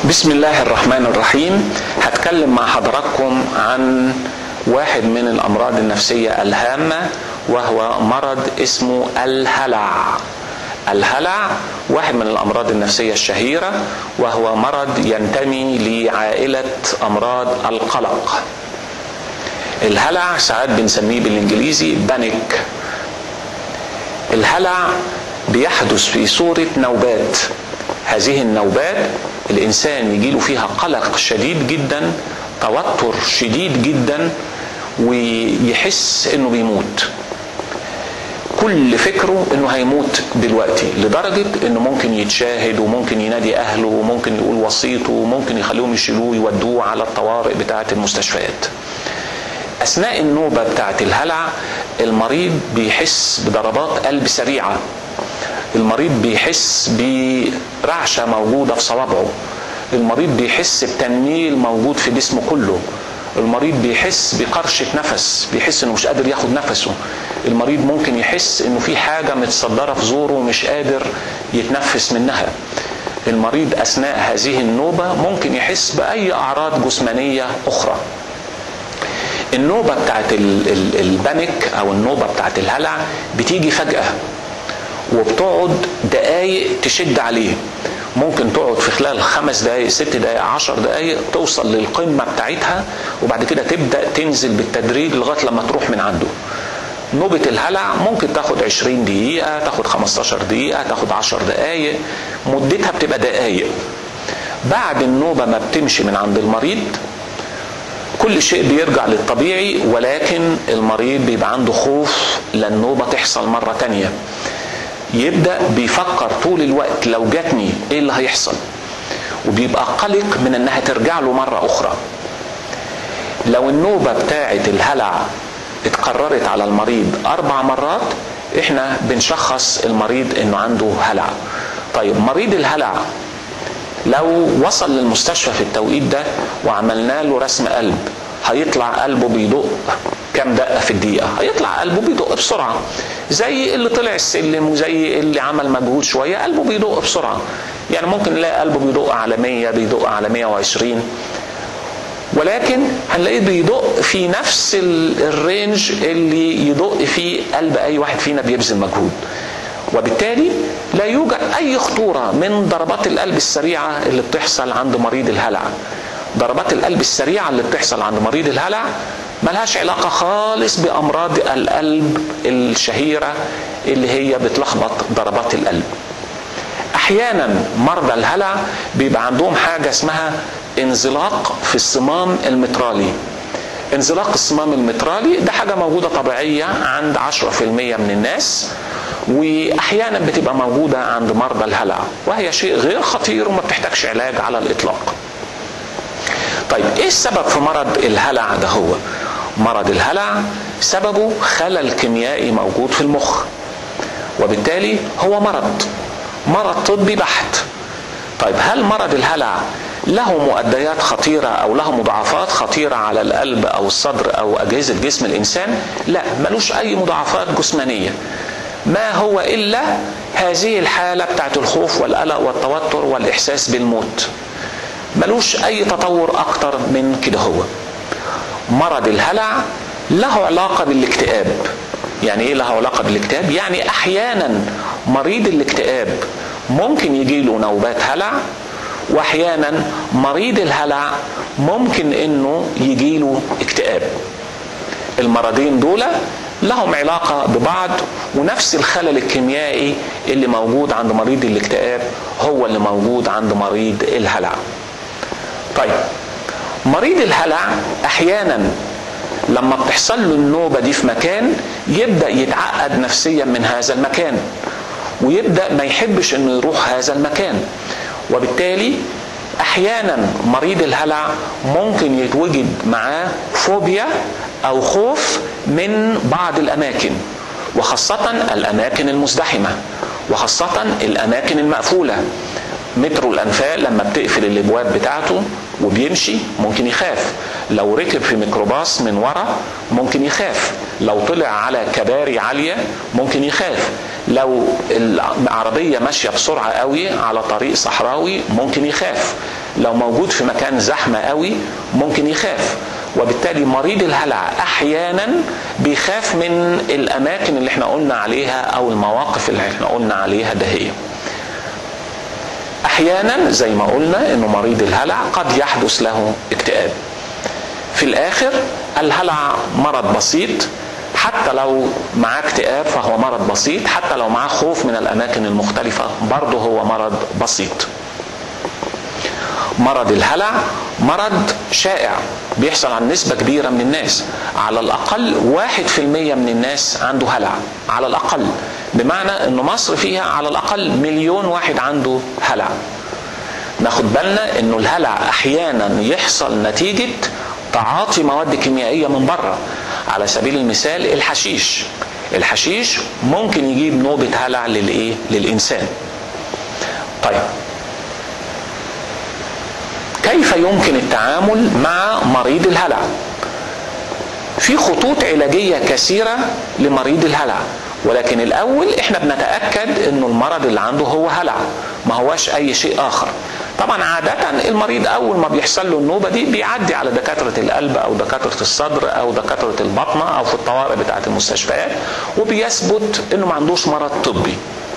بسم الله الرحمن الرحيم هتكلم مع حضراتكم عن واحد من الامراض النفسيه الهامه وهو مرض اسمه الهلع الهلع واحد من الامراض النفسيه الشهيره وهو مرض ينتمي لعائله امراض القلق الهلع ساعات بنسميه بالانجليزي بانيك الهلع بيحدث في صوره نوبات هذه النوبات الانسان يجيله فيها قلق شديد جدا توتر شديد جدا ويحس انه بيموت كل فكره انه هيموت دلوقتي لدرجه انه ممكن يتشاهد وممكن ينادي اهله وممكن يقول وصيته وممكن يخليهم يشيلوه يودوه على الطوارئ بتاعه المستشفيات اثناء النوبه بتاعه الهلع المريض بيحس بضربات قلب سريعه المريض بيحس برعشه موجوده في صوابعه المريض بيحس بتنميل موجود في جسمه كله المريض بيحس بقرشة نفس بيحس انه مش قادر ياخد نفسه المريض ممكن يحس انه في حاجة متصدرة في زوره ومش قادر يتنفس منها المريض اثناء هذه النوبة ممكن يحس باي اعراض جسمانية اخرى النوبة بتاعت البانيك او النوبة بتاعت الهلع بتيجي فجأة وبتقعد دقايق تشد عليه ممكن تقعد في خلال خمس دقايق ست دقايق عشر دقايق توصل للقمة بتاعتها وبعد كده تبدأ تنزل بالتدريج لغاية لما تروح من عنده نوبة الهلع ممكن تاخد 20 دقيقة تاخد 15 دقيقة تاخد 10 دقايق مدتها بتبقى دقايق بعد النوبة ما بتمشي من عند المريض كل شيء بيرجع للطبيعي ولكن المريض بيبقى عنده خوف للنوبة تحصل مرة تانية يبدا بيفكر طول الوقت لو جاتني ايه اللي هيحصل وبيبقى قلق من انها ترجع له مره اخرى لو النوبه بتاعه الهلع اتكررت على المريض اربع مرات احنا بنشخص المريض انه عنده هلع طيب مريض الهلع لو وصل للمستشفى في التوقيت ده وعملنا له رسم قلب هيطلع قلبه بيدق كام دقه في الدقيقه هيطلع قلبه بيدق بسرعه زي اللي طلع السلم وزي اللي عمل مجهود شويه قلبه بيدق بسرعه يعني ممكن نلاقي قلبه بيدق على 100 بيدق على 120 ولكن هنلاقيه بيدق في نفس الرينج اللي يدق فيه قلب اي واحد فينا بيبذل مجهود وبالتالي لا يوجد اي خطوره من ضربات القلب السريعه اللي بتحصل عند مريض الهلع ضربات القلب السريعه اللي بتحصل عند مريض الهلع ملهاش علاقة خالص بأمراض القلب الشهيرة اللي هي بتلخبط ضربات القلب أحيانا مرضى الهلع بيبقى عندهم حاجة اسمها انزلاق في الصمام المترالي انزلاق الصمام المترالي ده حاجة موجودة طبيعية عند 10% من الناس واحيانا بتبقى موجودة عند مرضى الهلع وهي شيء غير خطير وما بتحتاجش علاج على الإطلاق طيب ايه السبب في مرض الهلع ده هو مرض الهلع سببه خلل كيميائي موجود في المخ وبالتالي هو مرض مرض طبي بحت طيب هل مرض الهلع له مؤديات خطيرة أو له مضاعفات خطيرة على القلب أو الصدر أو أجهزة جسم الإنسان؟ لا ملوش أي مضاعفات جسمانية. ما هو إلا هذه الحالة بتاعت الخوف والقلق والتوتر والإحساس بالموت. ملوش أي تطور أكتر من كده هو. مرض الهلع له علاقة بالاكتئاب يعني ايه له علاقة بالاكتئاب يعني احيانا مريض الاكتئاب ممكن يجيله نوبات هلع واحيانا مريض الهلع ممكن انه يجيله اكتئاب المرضين دول لهم علاقة ببعض ونفس الخلل الكيميائي اللي موجود عند مريض الاكتئاب هو اللي موجود عند مريض الهلع طيب مريض الهلع احيانا لما بتحصل له النوبه دي في مكان يبدا يتعقد نفسيا من هذا المكان ويبدا ما يحبش انه يروح هذا المكان وبالتالي احيانا مريض الهلع ممكن يتوجد معاه فوبيا او خوف من بعض الاماكن وخاصه الاماكن المزدحمه وخاصه الاماكن المقفوله مترو الانفاق لما بتقفل الابواب بتاعته وبيمشي ممكن يخاف لو ركب في ميكروباص من ورا ممكن يخاف لو طلع على كباري عاليه ممكن يخاف لو العربية ماشية بسرعة قوي على طريق صحراوي ممكن يخاف لو موجود في مكان زحمة قوي ممكن يخاف وبالتالي مريض الهلع احيانا بيخاف من الاماكن اللي احنا قلنا عليها او المواقف اللي احنا قلنا عليها دهيه احيانا زي ما قلنا انه مريض الهلع قد يحدث له اكتئاب في الاخر الهلع مرض بسيط حتى لو معاه اكتئاب فهو مرض بسيط حتى لو معاه خوف من الاماكن المختلفه برضه هو مرض بسيط مرض الهلع مرض شائع بيحصل عن نسبة كبيرة من الناس على الأقل واحد في المية من الناس عنده هلع على الأقل بمعنى أن مصر فيها على الأقل مليون واحد عنده هلع ناخد بالنا أنه الهلع أحيانا يحصل نتيجة تعاطي مواد كيميائية من بره على سبيل المثال الحشيش الحشيش ممكن يجيب نوبة هلع للإيه؟ للإنسان طيب كيف يمكن التعامل مع مريض الهلع في خطوط علاجيه كثيره لمريض الهلع ولكن الاول احنا بنتاكد انه المرض اللي عنده هو هلع ما هواش اي شيء اخر طبعا عادة المريض أول ما بيحصل له النوبة دي بيعدي على دكاترة القلب أو دكاترة الصدر أو دكاترة البطنة أو في الطوارئ بتاعة المستشفيات وبيثبت إنه ما عندوش مرض طبي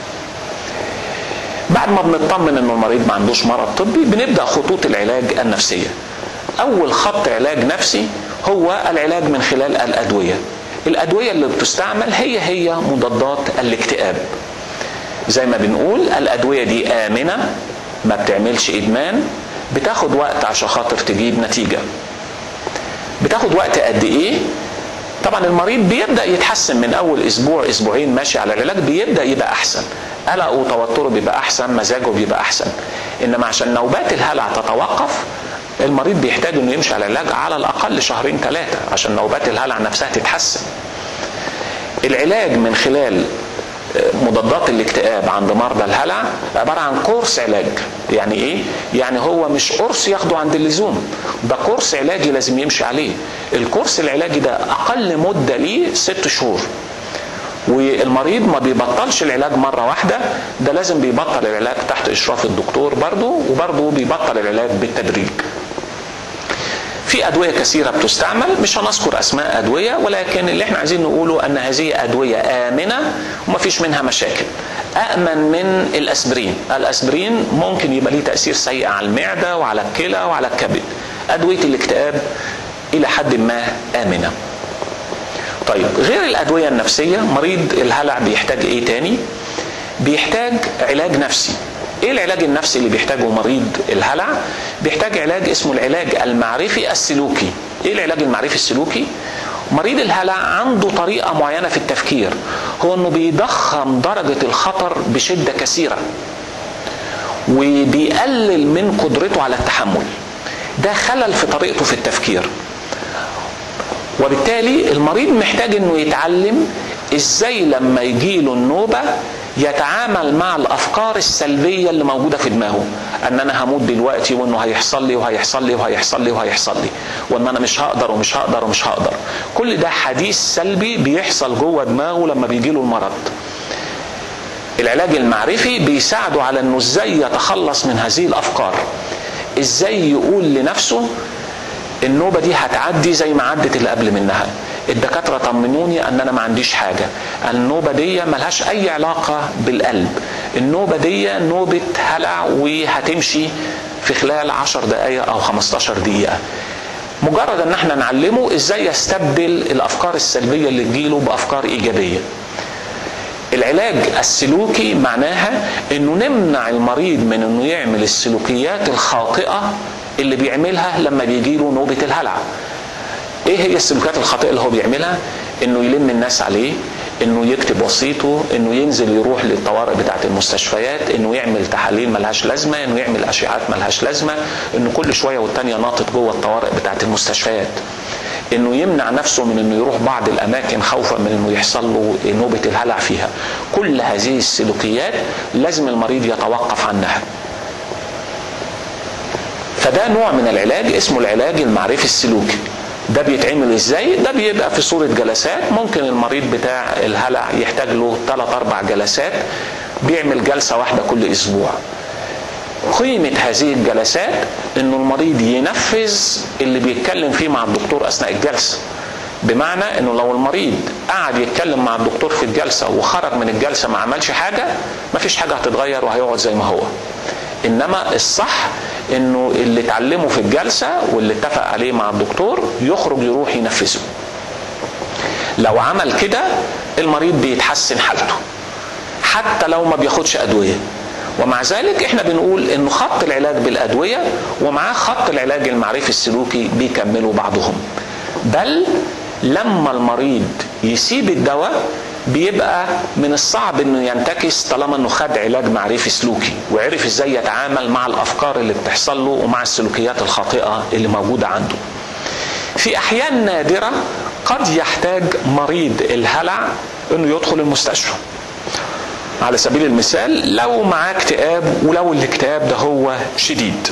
بعد ما بنطمن انه المريض ما عندوش مرض طبي بنبدا خطوط العلاج النفسيه اول خط علاج نفسي هو العلاج من خلال الادويه الادويه اللي بتستعمل هي هي مضادات الاكتئاب زي ما بنقول الادويه دي امنه ما بتعملش ادمان بتاخد وقت عشان خاطر تجيب نتيجه بتاخد وقت قد ايه طبعا المريض بيبدا يتحسن من اول اسبوع اسبوعين ماشي على العلاج بيبدا يبقى احسن قلقه وتوتره بيبقى احسن مزاجه بيبقى احسن انما عشان نوبات الهلع تتوقف المريض بيحتاج انه يمشي على العلاج على الاقل شهرين ثلاثه عشان نوبات الهلع نفسها تتحسن العلاج من خلال مضادات الاكتئاب عند مرضى الهلع عباره عن كورس علاج يعني ايه يعني هو مش قرص ياخده عند اللزوم ده كورس علاجي لازم يمشي عليه الكورس العلاجي ده اقل مده ليه ست شهور والمريض ما بيبطلش العلاج مره واحده ده لازم بيبطل العلاج تحت اشراف الدكتور برضه وبرضه بيبطل العلاج بالتدريج في أدوية كثيرة بتستعمل مش هنذكر أسماء أدوية ولكن اللي احنا عايزين نقوله أن هذه أدوية آمنة وما فيش منها مشاكل أأمن من الأسبرين الأسبرين ممكن يبقى ليه تأثير سيء على المعدة وعلى الكلى وعلى الكبد أدوية الاكتئاب إلى حد ما آمنة طيب غير الأدوية النفسية مريض الهلع بيحتاج إيه تاني بيحتاج علاج نفسي ايه العلاج النفسي اللي بيحتاجه مريض الهلع بيحتاج علاج اسمه العلاج المعرفي السلوكي ايه العلاج المعرفي السلوكي مريض الهلع عنده طريقة معينة في التفكير هو انه بيضخم درجة الخطر بشدة كثيرة وبيقلل من قدرته على التحمل ده خلل في طريقته في التفكير وبالتالي المريض محتاج انه يتعلم ازاي لما يجيله النوبة يتعامل مع الافكار السلبيه اللي موجوده في دماغه ان انا هموت دلوقتي وانه هيحصل لي وهيحصل لي وهيحصل لي وهيحصل لي وان انا مش هقدر ومش هقدر ومش هقدر كل ده حديث سلبي بيحصل جوه دماغه لما بيجي له المرض العلاج المعرفي بيساعده على انه ازاي يتخلص من هذه الافكار ازاي يقول لنفسه النوبة دي هتعدي زي ما عدت اللي قبل منها الدكاترة طمنوني ان انا ما عنديش حاجة النوبة دي ملهاش اي علاقة بالقلب النوبة دي نوبة هلع وهتمشي في خلال 10 دقايق او 15 دقيقة مجرد ان احنا نعلمه ازاي يستبدل الافكار السلبية اللي تجيله بافكار ايجابية العلاج السلوكي معناها انه نمنع المريض من انه يعمل السلوكيات الخاطئة اللي بيعملها لما بيجي له نوبة الهلع ايه هي السلوكيات الخاطئة اللي هو بيعملها انه يلم الناس عليه انه يكتب وصيته انه ينزل يروح للطوارئ بتاعه المستشفيات انه يعمل تحاليل ملهاش لازمه انه يعمل اشعاعات ملهاش لازمه انه كل شويه والتانيه ناطط جوه الطوارئ بتاعه المستشفيات انه يمنع نفسه من انه يروح بعض الاماكن خوفا من انه يحصل له نوبه الهلع فيها كل هذه السلوكيات لازم المريض يتوقف عنها فده نوع من العلاج اسمه العلاج المعرفي السلوكي ده بيتعمل ازاي ده بيبقى في صورة جلسات ممكن المريض بتاع الهلع يحتاج له 3 4 جلسات بيعمل جلسة واحدة كل اسبوع قيمة هذه الجلسات انه المريض ينفذ اللي بيتكلم فيه مع الدكتور اثناء الجلسة بمعنى انه لو المريض قعد يتكلم مع الدكتور في الجلسة وخرج من الجلسة ما عملش حاجة مفيش حاجة هتتغير وهيقعد زي ما هو انما الصح انه اللي اتعلمه في الجلسة واللي اتفق عليه مع الدكتور يخرج يروح ينفذه لو عمل كده المريض بيتحسن حالته حتى لو ما بياخدش ادويه ومع ذلك احنا بنقول انه خط العلاج بالادويه ومعاه خط العلاج المعرفي السلوكي بيكملوا بعضهم بل لما المريض يسيب الدواء بيبقى من الصعب انه ينتكس طالما انه خد علاج معرفي سلوكي وعرف ازاي يتعامل مع الافكار اللي بتحصل له ومع السلوكيات الخاطئه اللي موجوده عنده. في احيان نادره قد يحتاج مريض الهلع انه يدخل المستشفى. على سبيل المثال لو معاه اكتئاب ولو الاكتئاب ده هو شديد.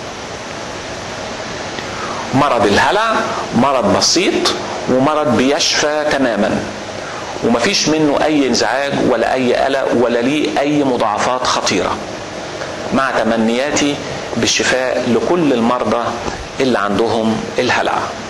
مرض الهلع مرض بسيط ومرض بيشفى تماما ومفيش منه اي انزعاج ولا اي قلق ولا ليه اي مضاعفات خطيره مع تمنياتي بالشفاء لكل المرضى اللي عندهم الهلع